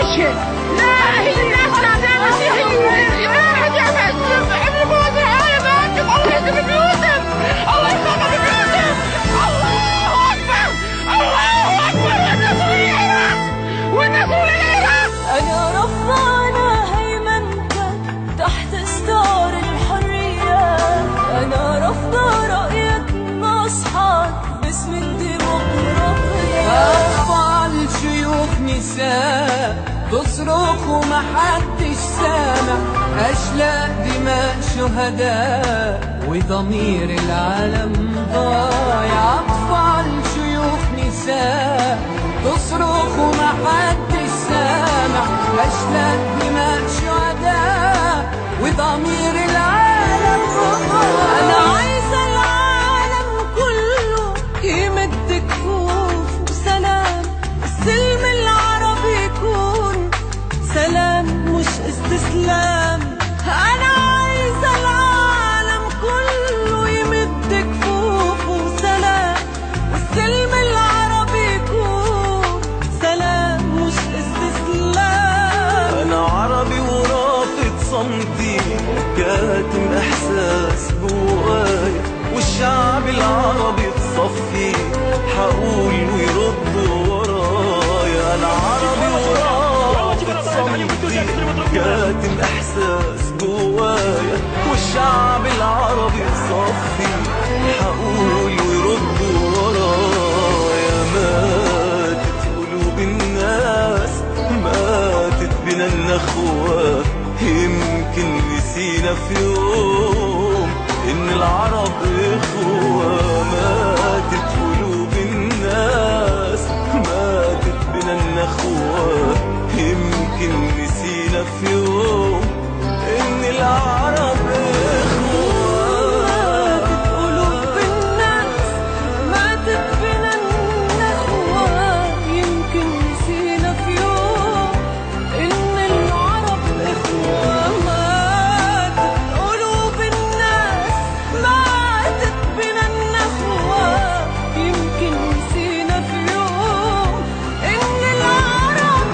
وجهك لا هي الناس لا مسيحيين واحد يعمل ابن موسى يا بنت الله يهدم بيوتهم الله يخرب بيوتهم الله اكبر الله اكبر والناس العراق والناس العراق أنا رفعنا هيمنتك تحت ستار الحرية أنا رافضة رأيك نصحك باسم الديمقراطية أطفال شيوخ نساء تصرخ ومحدش سامع أشلاء دماء شهداء وضمير العالم ضايع أطفال شيوخ نساء تصرخ ومحدش سامع أشلاء دماء شهداء وضمير العالم ضايع أنا عايزة العالم كله يمد كفوف وسلام السلم العربي يكون سلام مش استسلام أنا عايزة العالم كله يمد كفوف وسلام والسلم العربي يكون سلام مش استسلام انا عربي ورافض صمتي كاتم احساس جوايا والشعب العربي في صفي حقول ويرد ورايا انا عربي ورافض صمتي كاتم احساس جوايا والشعب العربي في صفي حقول ويرد ورايا ماتت قلوب الناس ماتت بنا النخوة يمكن نسينا في يوم إن العرب إخوة ماتت قلوب الناس ماتت بنا النخوة يمكن نسينا في يوم إن العرب إخوة ماتت قلوب الناس ماتت بنا النخوة يمكن نسينا في يوم إن العرب إخوة ماتت قلوب الناس ماتت بنا النخوة يمكن نسينا في يوم إن العرب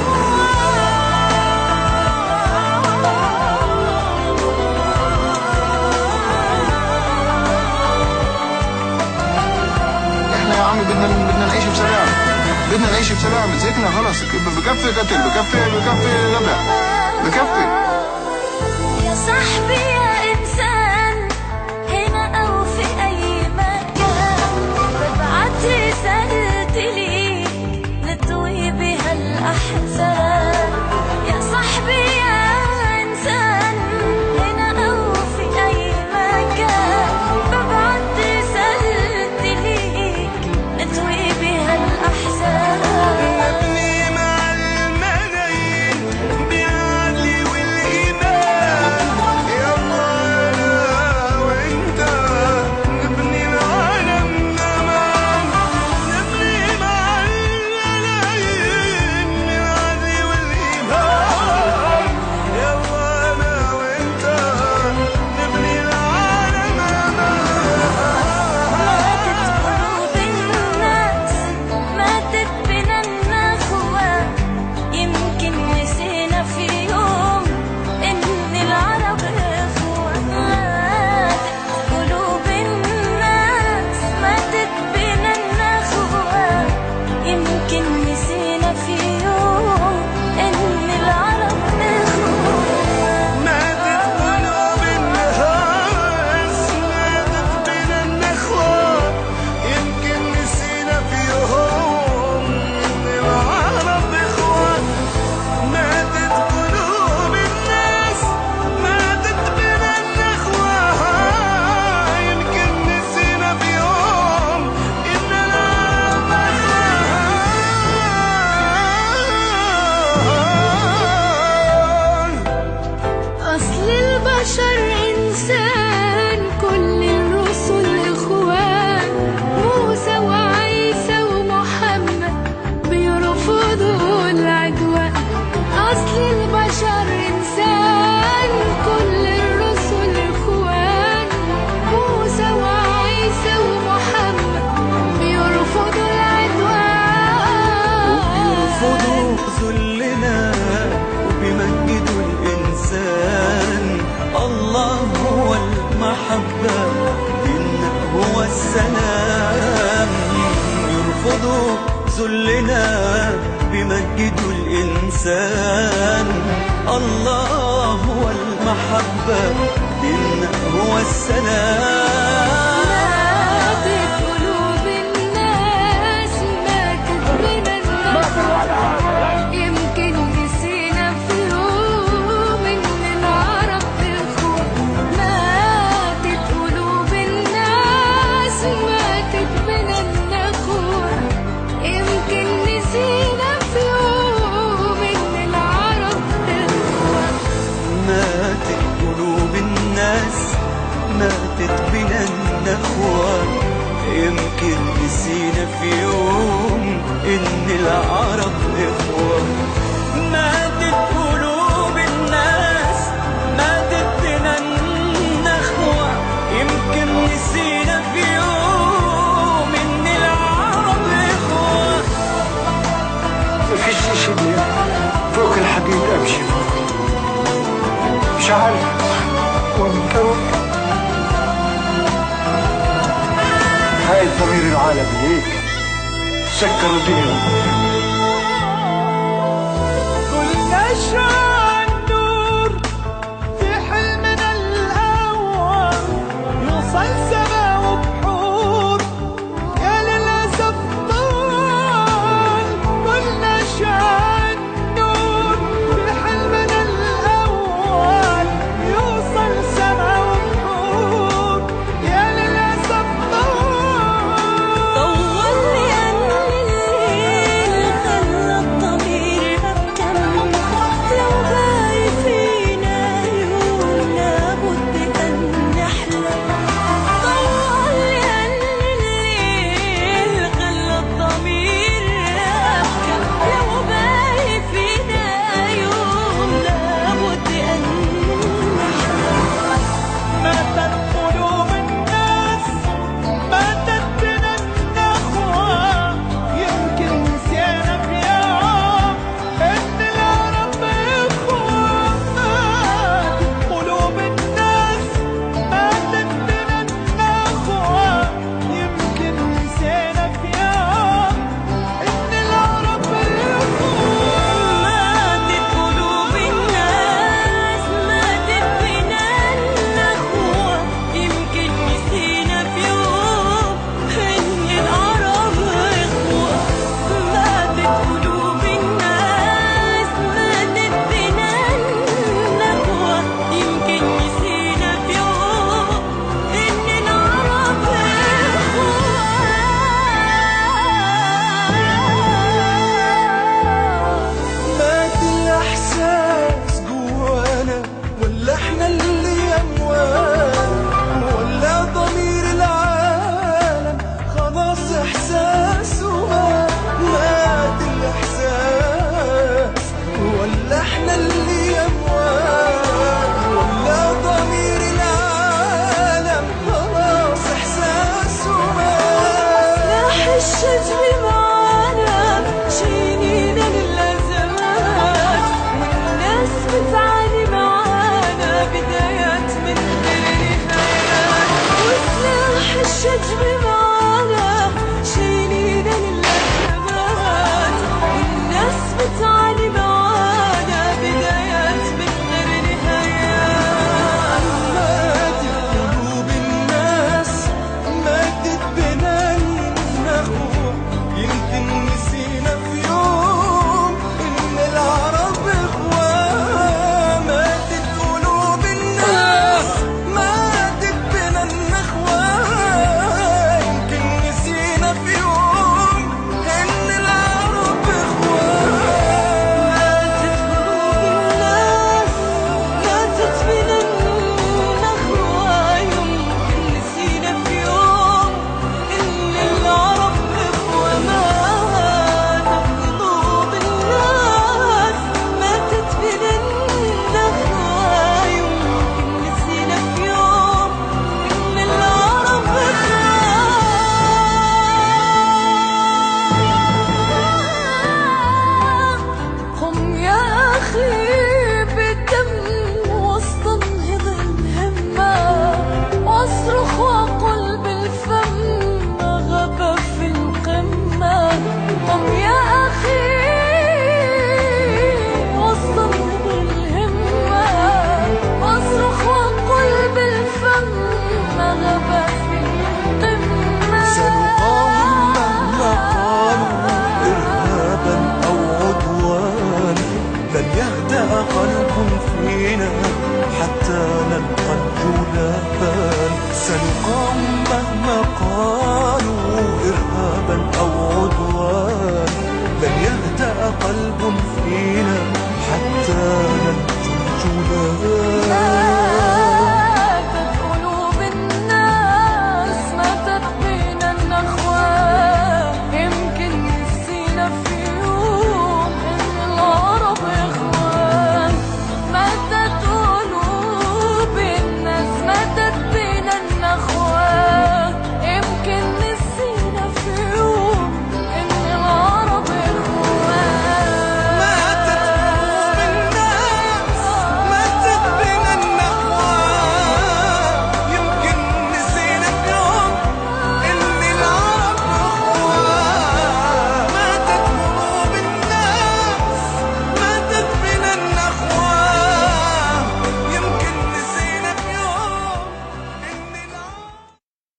احنا يا عم بدنا بدنا نعيش بسلام بدنا نعيش بسلام زهقنا خلص بكفي قتل بكفي بكفي ذبح بكفي يا صاحبي يا إنسان هنا أو في أي مكان ببعت رسالتي ليك نطوي بها الأحزان يا صاحبي يا إنسان هنا أو في أي مكان ببعت رسالتي ليك نطوي بها الأحزان نبني مع الملايين بالعدل والإيمان المحبة ديننا هو السلام يرفضوا ذلنا بمجدوا الإنسان الله هو المحبة ديننا هو السلام ماتت قلوب الناس ماتت من الناس يمكن نسينا في يوم ان العرب اخوة ماتت قلوب الناس ماتت من النخوة يمكن نسينا في يوم ان العرب اخوة ماتت قلوب الناس ماتت بنا النخوة يمكن نسينا في يوم إن العرب إخوة ماتت قلوب الناس ماتت بنا النخوة يمكن نسينا في يوم إن العرب إخوة مفيش شيء فوق الحديد امشي فوق مش عارف وانت هاي ضمير العالم هيك سكر الدنيا كل شعب